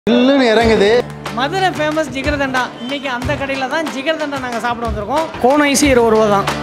ஜில்லுன்னு இறங்குது மதுரை ஃபேமஸ் ஜிகர்தண்டா இன்னைக்கு அந்த கடையில் தான் ஜிகர்தண்டா நாங்கள் சாப்பிட வந்திருக்கோம் கோன் ஐசி இருபது ரூபா தான்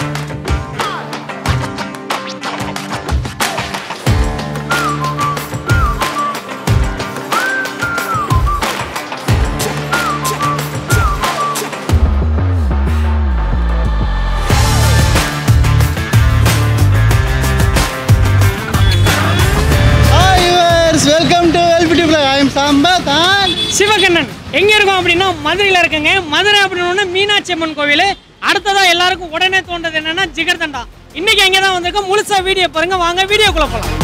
hi yours welcome to LPD blog I am Sampathan Sivakannan எங்கே இருக்கோம் அப்படின்னா மதுரையில் இருக்கங்க மதுரை அப்படின்னு மீனாட்சி அம்மன் கோவில் அடுத்ததாக எல்லாருக்கும் உடனே தோன்றது என்னன்னா ஜிகர்தண்டா இன்னைக்கு எங்கே தான் வந்திருக்கோம் முழுசா வீடியோ பாருங்க வாங்க வீடியோக்குள்ள போகலாம்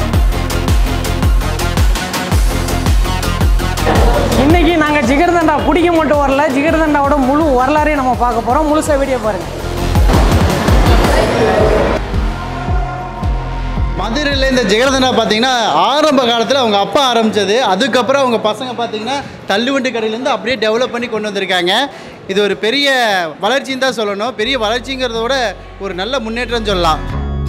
இன்னைக்கு நாங்கள் ஜிகர்தண்டா குடிக்க மட்டும் வரல ஜிகர்தண்டாவோட முழு வரலாறையும் நம்ம பார்க்க போகிறோம் முழுசா வீடியோ பாருங்க மதுரையில் இந்த ஜெகரதனா பார்த்தீங்கன்னா ஆரம்ப காலத்தில் அவங்க அப்பா ஆரம்பித்தது அதுக்கப்புறம் அவங்க பசங்க பார்த்தீங்கன்னா தள்ளுவண்டி கடையிலேருந்து அப்படியே டெவலப் பண்ணி கொண்டு வந்திருக்காங்க இது ஒரு பெரிய வளர்ச்சின்னு தான் சொல்லணும் பெரிய வளர்ச்சிங்கிறத விட ஒரு நல்ல முன்னேற்றம் சொல்லலாம்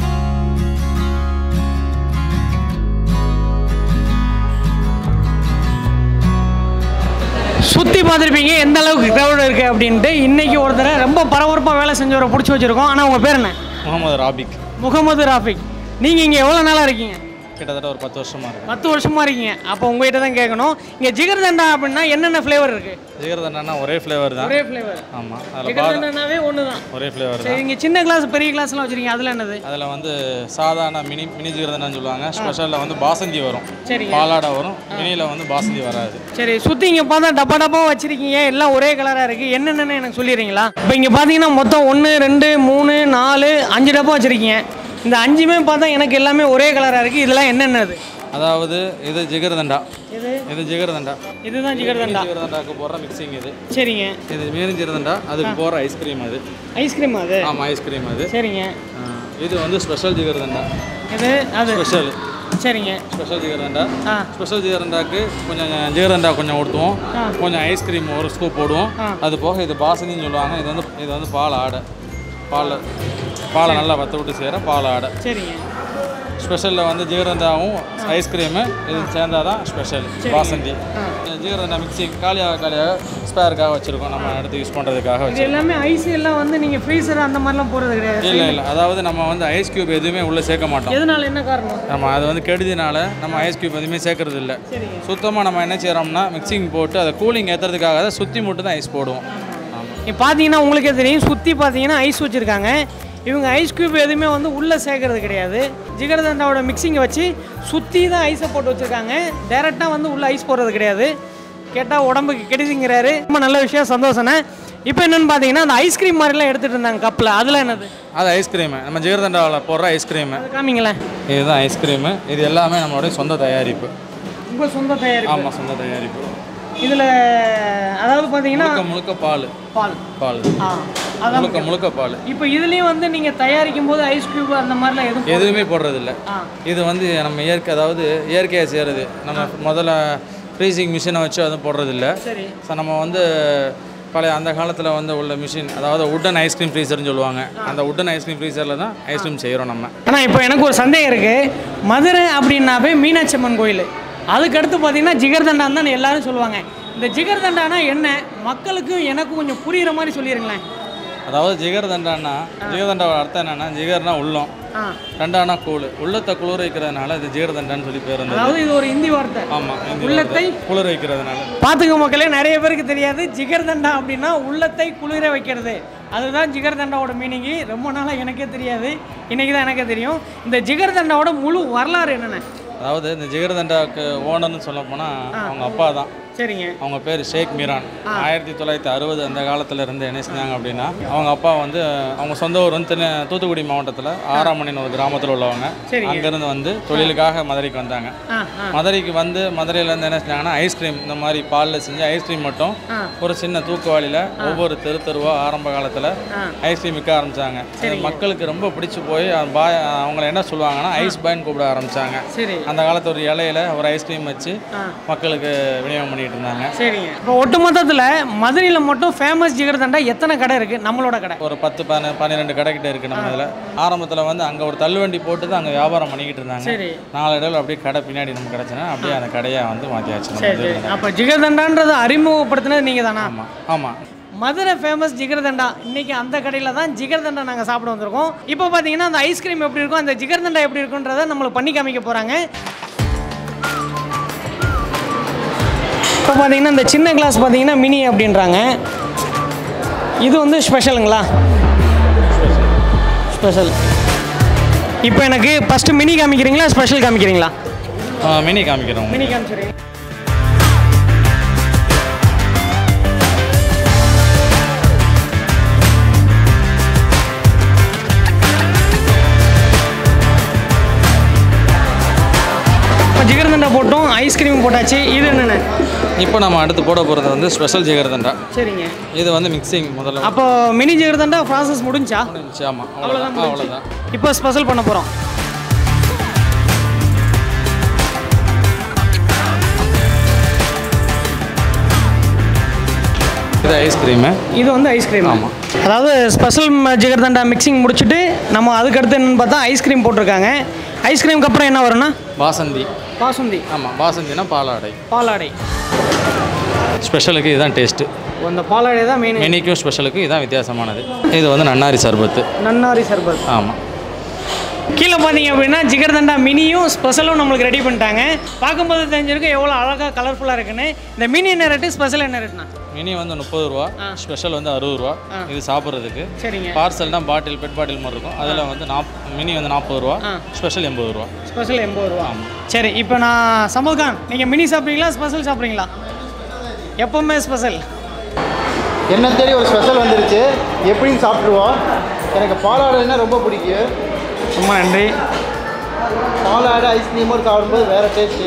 சுற்றி பார்த்துருப்பீங்க எந்த அளவுக்கு க்ரௌட் இருக்குது அப்படின்ட்டு இன்னைக்கு ஒருத்தரை ரொம்ப பரபரப்பாக வேலை செஞ்சவரை பிடிச்சி வச்சுருக்கோம் ஆனால் உங்கள் பேர் என்ன முகமது ராபிக் முகமது ராஃபிக் நீங்கள் இங்கே எவ்வளோ நாளாக இருக்கீங்க கிட்டத்தட்ட ஒரு பத்து வருஷமா இருக்கு பத்து வருஷமாக இருக்கீங்க அப்போ உங்ககிட்ட தான் கேட்கணும் இங்கே ஜிகர்தண்டா அப்படின்னா என்னென்ன ஃப்ளேவர் இருக்குது ஜிகர்தண்டா ஒரே ஃப்ளேவர் தான் ஒரே ஃப்ளேவர் ஆமாம் அதில் பாதாம் ஜிகர்தண்டாவே ஒன்று தான் ஒரே ஃப்ளேவர் சரி தான் இங்கே சின்ன கிளாஸ் பெரிய கிளாஸ்லாம் வச்சுருக்கீங்க அதில் என்னது அதில் வந்து சாதாரண மினி மினி ஜிகர்தண்டான்னு சொல்லுவாங்க ஸ்பெஷலில் வந்து பாசந்தி வரும் சரிங்க பாலாடை வரும் மினியில் வந்து பாசந்தி வராது சரி சுற்றி இங்கே பார்த்தா டப்பா டப்பா வச்சிருக்கீங்க எல்லாம் ஒரே கலராக இருக்குது என்னென்னு எனக்கு சொல்லிடுறீங்களா இப்போ இங்கே பார்த்தீங்கன்னா மொத்தம் ஒன்று ரெண்டு மூணு நாலு அஞ்சு டப்பா வச்சுருக்கீங்க இந்த அஞ்சுமே பார்த்தா எனக்கு எல்லாமே ஒரே கலராக இருக்குது இதெல்லாம் என்னென்னது அதாவது இது ஜிகர்தண்டா இது இது ஜிகர்தண்டா இதுதான் ஜிகர்தண்டா ஜிகர்தண்டாக்கு போடுற மிக்சிங் இது சரிங்க இது மீன் ஜிகர்தண்டா அதுக்கு போகிற ஐஸ்கிரீம் அது ஐஸ்கிரீம் அது ஆமாம் ஐஸ்கிரீம் அது சரிங்க ஆ, இது வந்து ஸ்பெஷல் ஜிகர்தண்டா இது அது ஸ்பெஷல் சரிங்க ஸ்பெஷல் ஜிகர்தண்டா ஆ ஸ்பெஷல் ஜிகர்தண்டாக்கு கொஞ்சம் ஜிகர்தண்டா கொஞ்சம் ஊற்றுவோம் ஆ. கொஞ்சம் ஐஸ்கிரீம் ஒரு ஸ்கூப் போடுவோம் ஆ. அது போக இது பாசனின்னு சொல்லுவாங்க இது வந்து இது வந்து பால் ஆடை பால் பாலை நல்லா வத்த விட்டு செய்கிற பால் ஆடை சரிங்க ஸ்பெஷலில் வந்து ஜிகர்தண்டாவும் ஐஸ்கிரீமு இது சேர்ந்தாதான் தான் ஸ்பெஷல் பாசந்தி ஆ. ஜிகர்தண்டா மிக்சிங் காலியாக காலியாக ஸ்பேருக்காக வச்சுருக்கோம் நம்ம எடுத்து யூஸ் பண்ணுறதுக்காக இது வச்சு எல்லாமே ஐஸ் எல்லாம் வந்து நீங்கள் ஃப்ரீசர் அந்த மாதிரிலாம் போடுறது கிடையாது இல்லை இல்லை அதாவது நம்ம வந்து ஐஸ் கியூப் எதுவுமே உள்ளே சேர்க்க மாட்டோம் எதனால என்ன காரணம் நம்ம அது வந்து கெடுதினால நம்ம ஐஸ் கியூப் எதுவுமே சேர்க்கறது இல்லை சரிங்க சுத்தமாக நம்ம என்ன செய்கிறோம்னா மிக்சிங் போட்டு அதை கூலிங் ஏற்றுறதுக்காக தான் சுற்றி மட்டும் தான் ஐஸ் போடுவோம் ஆமாம் இப்போ பார்த்தீங்கன்னா உங்களுக்கே தெரியும் சுற்றி பார்த்தீங்கன்னா ஐஸ் வச்சுருக்காங்க இவங்க ஐஸ் கியூப் எதுவுமே வந்து உள்ளே சேர்க்கறது கிடையாது ஜிகர்தண்டாவோட மிக்சிங்கை வச்சு சுற்றி தான் ஐஸை போட்டு வச்சுருக்காங்க டேரெக்டாக வந்து உள்ளே ஐஸ் போடுறது கிடையாது கேட்டால் உடம்புக்கு கெடுதிங்கிறாரு ரொம்ப நல்ல விஷயம் சந்தோஷண்ணே இப்போ என்னென்னு பார்த்தீங்கன்னா அந்த ஐஸ்கிரீம் மாதிரிலாம் எடுத்துகிட்டு இருந்தாங்க கப்பில் அதில் என்னது அது ஐஸ்கிரீமு நம்ம ஜிகர்தண்டாவில் போடுற ஐஸ்கிரீமு அது காமிங்களேன் இதுதான் ஐஸ்கிரீமு இது எல்லாமே நம்மளுடைய சொந்த தயாரிப்பு உங்கள் சொந்த தயாரிப்பு ஆமாம் சொந்த தயாரிப்பு இதில் அதாவது பார்த்தீங்கன்னா முழுக்க முழுக்க பால் பால் பால் ஆ அதான் முழுக்க முழுக்க பால் இப்போ இதுலேயும் வந்து நீங்கள் தயாரிக்கும் போது ஐஸ் கியூப் அந்த மாதிரிலாம் எதுவும் போ- எதுவுமே போடுறதில்ல ஆ இது வந்து நம்ம இயற்கை அதாவது இயற்கையாக செய்கிறது நம்ம முதல்ல ஃப்ரீசிங் மிஷினை வச்சு அதுவும் போடுறதில்ல சரி ஸோ நம்ம வந்து பழைய அந்த காலத்தில் வந்து உள்ள மிஷின் அதாவது உட்டன் ஐஸ்கிரீம் ஃப்ரீசர்னு சொல்லுவாங்க அந்த உட்டன் ஐஸ்கிரீம் ஃப்ரீசரில் தான் ஐஸ்கிரீம் செய்கிறோம் நம்ம ஆனால் இப்போ எனக்கு ஒரு சந்தேகம் இருக்குது மதுரை அப்படின்னாவே மீனாட்சி அம்மன் கோயில் அதுக்கடுத்து பார்த்தீங்கன்னா ஜிகர்தண்டான்னு தான் எல்லாரும் சொல்லுவாங்க இந்த ஜிகர்தண்டானா என்ன மக்களுக்கும் எனக்கும் கொஞ்சம் புரியுற மாதிரி சொல்லிடுங்களேன் அதாவது ஜிகர்தண்டான்னா ஜிகர்தண்டாவோட அர்த்தம் என்னன்னா ஜிகர்னா உள்ளம் ஆ ரெண்டானா கூழ் உள்ளத்தை குளிர வைக்கிறதுனால இது ஜிகர்தண்டான்னு சொல்லி பேர் இருந்தது அதாவது இது ஒரு இந்தி வார்த்தை ஆமாம் உள்ளத்தை குளிர வைக்கிறதுனால பார்த்துக்க மக்களே நிறைய பேருக்கு தெரியாது ஜிகர்தண்டா அப்படின்னா உள்ளத்தை குளிர வைக்கிறது அதுதான் ஜிகர்தண்டாவோட மீனிங்கு ரொம்ப நாளாக எனக்கே தெரியாது இன்னைக்கு தான் எனக்கே தெரியும் இந்த ஜிகர்தண்டாவோட முழு வரலாறு என்னென்ன அதாவது இந்த ஜிகர்தண்டாவுக்கு ஓனர்னு சொல்ல போனால் அவங்க அப்பா தான் சரிங்க அவங்க பேர் ஷேக் மீரான் ஆயிரத்தி தொள்ளாயிரத்தி அறுபது அந்த காலத்துல இருந்து என்ன செஞ்சாங்க அப்படின்னா அவங்க அப்பா வந்து அவங்க சொந்த ஊர் வந்து தென்னு தூத்துக்குடி மாவட்டத்தில் ஆறாமணின்னு ஒரு கிராமத்தில் உள்ளவங்க சரிங்க. அங்கேருந்து வந்து தொழிலுக்காக மதுரைக்கு வந்தாங்க ஆ ஆ மதுரைக்கு வந்து மதுரையிலேருந்து என்ன செஞ்சாங்கன்னா ஐஸ்கிரீம் இந்த மாதிரி பாலில் செஞ்ச ஐஸ்கிரீம் மட்டும் ஆ. ஒரு சின்ன தூக்குவாளியில் ஒவ்வொரு தெரு தெருவா ஆரம்ப காலத்தில் ஆ. ஐஸ்கிரீம் விற்க ஆரம்பிச்சாங்க அது மக்களுக்கு ரொம்ப பிடிச்சு போய் அந்த பாய் அவங்கள என்ன சொல்லுவாங்கன்னா ஐஸ் பாய்னு கூப்பிட ஆரம்பிச்சாங்க சரி அந்த காலத்து ஒரு இலையில ஒரு ஐஸ்கிரீம் வச்சு ஆ மக்களுக்கு விநியோகம் பண்ணிட்டு பண்ணிட்டு இருந்தாங்க சரிங்க இப்போ ஒட்டு மொத்தத்தில் மதுரையில் மட்டும் ஃபேமஸ் ஜிகர்தண்டா எத்தனை கடை இருக்குது நம்மளோட கடை ஒரு பத்து பன்ன பன்னிரெண்டு கடைக்கிட்ட இருக்குது நம்ம இதில் ஆரம்பத்தில் வந்து அங்கே ஒரு தள்ளுவண்டி போட்டு தான் அங்கே வியாபாரம் பண்ணிக்கிட்டு இருந்தாங்க சரி நாளடைவில் அப்படியே கடை பின்னாடி நம்ம கிடச்சுன்னா அப்படியே அந்த கடையை வந்து மாற்றியாச்சு நம்ம சரி சரி இதில் அப்போ ஜிகர்தண்டான்றதை அறிமுகப்படுத்தினது நீங்கள் தானா ஆமாம் ஆமாம் மதுரை ஃபேமஸ் ஜிகர்தண்டா இன்னைக்கு அந்த கடையில் தான் ஜிகர்தண்டா நாங்கள் சாப்பிட வந்திருக்கோம் இப்போ பார்த்தீங்கன்னா அந்த ஐஸ்கிரீம் எப்படி இருக்கும் அந்த ஜிகர்தண்டா எப்படி இருக்குன்றதை நம்மளுக்கு பண்ணி காமிக்க போகிறாங்க இப்போ பார்த்தீங்கன்னா இந்த சின்ன கிளாஸ் பார்த்தீங்கன்னா மினி அப்படின்றாங்க இது வந்து ஸ்பெஷலுங்களா ஸ்பெஷல் இப்போ எனக்கு ஃபஸ்ட்டு மினி காமிக்கிறீங்களா ஸ்பெஷல் காமிக்கிறீங்களா மினி காமிக்கிறோம் மினி காமிச்சிடுறீங்க இப்போ ஜிகர்தண்டா போட்டோம் ஐஸ்கிரீம் போட்டாச்சு இது என்னென்ன இப்போ நம்ம அடுத்து போட போகிறது வந்து ஸ்பெஷல் ஜிகர்தண்டா சரிங்க இது வந்து மிக்சிங் முதல்ல அப்போ மினி ஜிகர்தண்டா ப்ராசஸ் முடிஞ்சா முடிஞ்சுச்சு ஆமாம் அவ்வளோதான் அவ்வளோதான் அவ்வளோதான் இப்போ ஸ்பெஷல் பண்ண போகிறோம் இது ஐஸ்கிரீமு இது வந்து ஐஸ்கிரீம் ஆமாம். அதாவது ஸ்பெஷல் ஜிகர்தண்டா மிக்சிங் முடிச்சுட்டு நம்ம அதுக்கடுத்து என்னன்னு பார்த்தா ஐஸ்கிரீம் போட்டிருக்காங்க ஐஸ்கிரீமுக்கு அப்புறம் என்ன வரும்னா பாசந்தி பாசுந்தி ஆமாம் பாசந்தினா பாலாடை பாலாடை ஸ்பெஷலுக்கு இதுதான் டேஸ்ட்டு ஓ, இந்த பாலாடை தான் மெயின் மினிக்கும் ஸ்பெஷலுக்கும் இதுதான் வித்தியாசமானது இது வந்து நன்னாரி சர்பத்து நன்னாரி சர்பத் ஆமாம் கீழே பார்த்தீங்க அப்படின்னா ஜிகர்தண்டா மினியும் ஸ்பெஷலும் நம்மளுக்கு ரெடி பண்ணிட்டாங்க பார்க்கும்போது தெரிஞ்சிருக்கு எவ்வளோ அழகாக கலர்ஃபுல்லாக இருக்குன்னு இந்த மினி என்ன ரேட்டு ஸ்பெஷல் என்ன ரேட்னா மினி வந்து முப்பது ரூபா ஸ்பெஷல் வந்து அறுபது ரூபா இது சாப்பிட்றதுக்கு சரிங்க பார்சல்னா பாட்டில் பெட் பாட்டில் மாதிரி இருக்கும் அதில் வந்து நாப் மினி வந்து நாற்பது ரூபா ஆ. ஸ்பெஷல் எண்பது ரூபா ஸ்பெஷல் எண்பது ரூபா சரி இப்போ நான் சமல்கான் நீங்கள் மினி சாப்பிட்றீங்களா ஸ்பெஷல் சாப்பிட்றீங்களா எப்போவுமே ஸ்பெஷல் என்ன தேடி ஒரு ஸ்பெஷல் வந்துருச்சு எப்படின்னு சாப்பிட்ருவோம் எனக்கு பாலாடைன்னா ரொம்ப பிடிக்கும் ரொம்ப நன்றி பாலாடை ஐஸ்கிரீமோடு சாப்பிடும்போது வேறு டேஸ்ட்டு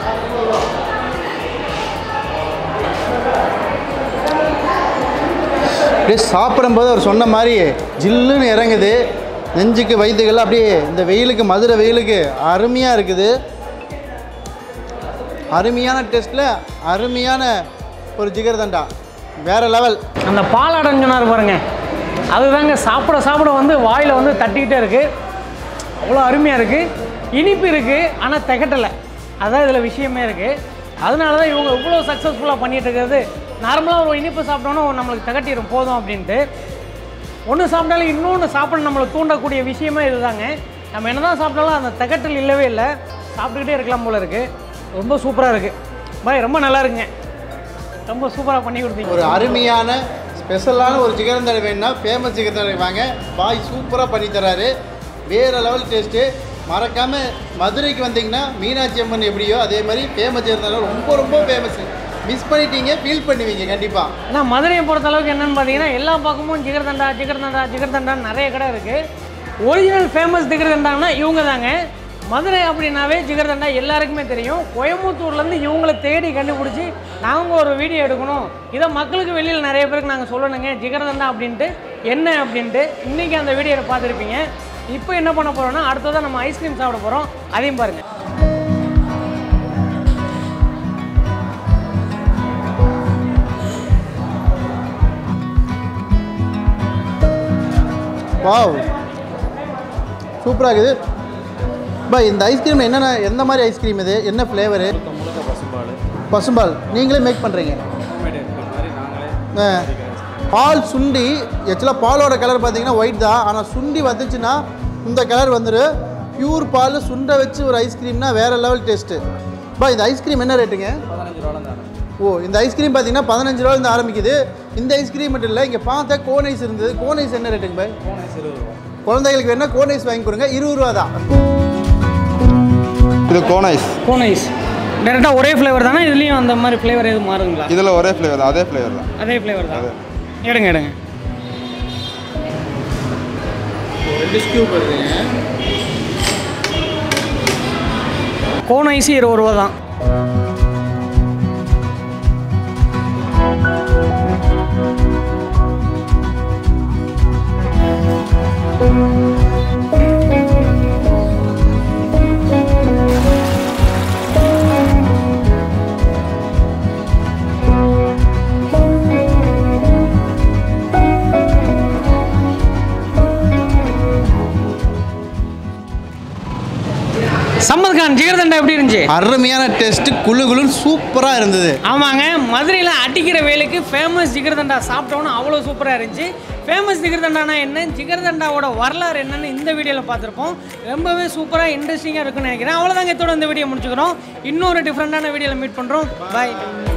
அப்படியே சாப்பிடும்போது அவர் சொன்ன மாதிரி ஜில்லுன்னு இறங்குது நெஞ்சுக்கு வயிற்றுகள் அப்படியே இந்த வெயிலுக்கு மதுரை வெயிலுக்கு அருமையாக இருக்குது அருமையான டேஸ்ட்டில் அருமையான ஒரு ஜிகர்தண்டா வேறு லெவல் அந்த பாலாடைன்னு சொன்னார் பாருங்க அதுதாங்க சாப்பிட சாப்பிட வந்து வாயில் வந்து தட்டிக்கிட்டே இருக்குது அவ்வளோ அருமையாக இருக்குது இனிப்பு இருக்குது ஆனால் திகட்டலை அதான் இதில் விஷயமே இருக்குது அதனால தான் இவங்க இவ்வளோ சக்ஸஸ்ஃபுல்லாக பண்ணிட்டு இருக்கிறது நார்மலாக ஒரு இனிப்பு சாப்பிட்டோன்னா நம்மளுக்கு திகட்டிடும் போதும் அப்படின்ட்டு ஒன்று சாப்பிட்டாலும் இன்னொன்று சாப்பிட நம்மளை தூண்டக்கூடிய விஷயமே இதுதாங்க நம்ம என்ன தான் சாப்பிட்டாலும் அந்த திகட்டல் இல்லவே இல்லை சாப்பிட்டுக்கிட்டே இருக்கலாம் போல இருக்குது ரொம்ப சூப்பராக இருக்குது பாய் ரொம்ப நல்லா இருக்குங்க ரொம்ப சூப்பராக பண்ணி கொடுத்தீங்க ஒரு அருமையான ஸ்பெஷலான ஒரு ஜிகர்தண்டை வேணும்னா ஃபேமஸ் ஜிகர்தண்டை வாங்க பாய் சூப்பராக பண்ணி தராரு வேறு லெவல் டேஸ்ட்டு மறக்காமல் மதுரைக்கு வந்தீங்கன்னா மீனாட்சி அம்மன் எப்படியோ அதே மாதிரி ஃபேமஸ் ஜிகர்தண்டை ரொம்ப ரொம்ப ஃபேமஸ் மிஸ் பண்ணிட்டீங்க ஃபீல் பண்ணுவீங்க கண்டிப்பாக ஆனால் மதுரையை பொறுத்த அளவுக்கு என்னன்னு பார்த்தீங்கன்னா எல்லா பக்கமும் ஜிகர்தண்டா ஜிகர்தண்டா ஜிகர்தண்டா நிறைய கடை இருக்குது ஒரிஜினல் ஃபேமஸ் ஜிகர்தண்டான்னா இவங்க தாங்க மதுரை அப்படின்னாவே ஜிகர்தண்டா எல்லாருக்குமே தெரியும் கோயம்புத்தூர்லேருந்து இவங்களை தேடி கண்டுபிடிச்சி நாங்கள் ஒரு வீடியோ எடுக்கணும் இதை மக்களுக்கு வெளியில் நிறைய பேருக்கு நாங்கள் சொல்லணுங்க ஜிகர்தண்டா அப்படின்ட்டு என்ன அப்படின்ட்டு இன்றைக்கி அந்த வீடியோவை பார்த்துருப்பீங்க இப்போ என்ன பண்ண போகிறோம்னா அடுத்ததான் நம்ம ஐஸ்கிரீம் சாப்பிட போகிறோம் அதையும் பாருங்கள் வாவ் சூப்பராக இருக்குது பாய் இந்த ஐஸ்கிரீம் என்னென்ன எந்த மாதிரி ஐஸ்கிரீம் இது என்ன ஃப்ளேவரு பசும்பால் நீங்களே மேக் பண்ணுறீங்க பால் சுண்டி ஆக்சுவலாக பாலோட கலர் பார்த்தீங்கன்னா ஒயிட் தான் ஆனால் சுண்டி வந்துச்சுன்னா இந்த கலர் வந்துடும் பியூர் பால் சுண்ட வச்சு ஒரு ஐஸ்கிரீம்னா வேறு லெவல் டேஸ்ட்டு பா இந்த ஐஸ்கிரீம் என்ன ரேட்டுங்க பதினஞ்சு ரூபாலேருந்து ஓ இந்த ஐஸ்கிரீம் பார்த்தீங்கன்னா பதினஞ்சு ரூபாயிருந்து ஆரம்பிக்குது இந்த ஐஸ்கிரீம் மட்டும் இல்லை இங்கே பார்த்தா கோன் ஐஸ் இருந்தது கோன் ஐஸ் என்ன ரேட்டுங்க பாய் குழந்தைகளுக்கு வேணால் கோன் ஐஸ் வாங்கி கொடுங்க இருபது ரூபா தான் இது கோன் ஐஸ் கோன் ஐஸ் டேரெக்டாக ஒரே ஃப்ளேவர் தானே இதுலேயும் அந்த மாதிரி ஃப்ளேவர் எதுவும் மாறுங்களா இதில் ஒரே ஃப்ளேவர் தான் அதே ஃப்ளேவர் தான் அதே ஃப்ளேவர் தான் எடுங்க எடுங்க ரெண்டு ஸ்கியூப் வருதுங்க கோன் ஐஸ் இருபது ரூபா தான் ஜிகர்தான் ஜிகர்தண்டா எப்படி இருந்துச்சு அருமையான டேஸ்ட் குளு குளுன்னு சூப்பராக இருந்தது ஆமாங்க மதுரையில் அடிக்கிற வேலைக்கு ஃபேமஸ் ஜிகர்தண்டா சாப்பிட்டோன்னு அவ்வளோ சூப்பராக இருந்துச்சு ஃபேமஸ் ஜிகர்தண்டானா என்ன ஜிகர்தண்டாவோட வரலாறு என்னன்னு இந்த வீடியோவில் பார்த்துருப்போம் ரொம்பவே சூப்பராக இன்ட்ரெஸ்டிங்காக இருக்குன்னு நினைக்கிறேன் அவ்வளோதாங்க இதோட இந்த வீடியோ முடிச்சுக்கிறோம் இன்னொரு டிஃப்ரெண்ட்டான வீடியோவில் மீட் பண்ணுறோம் பாய்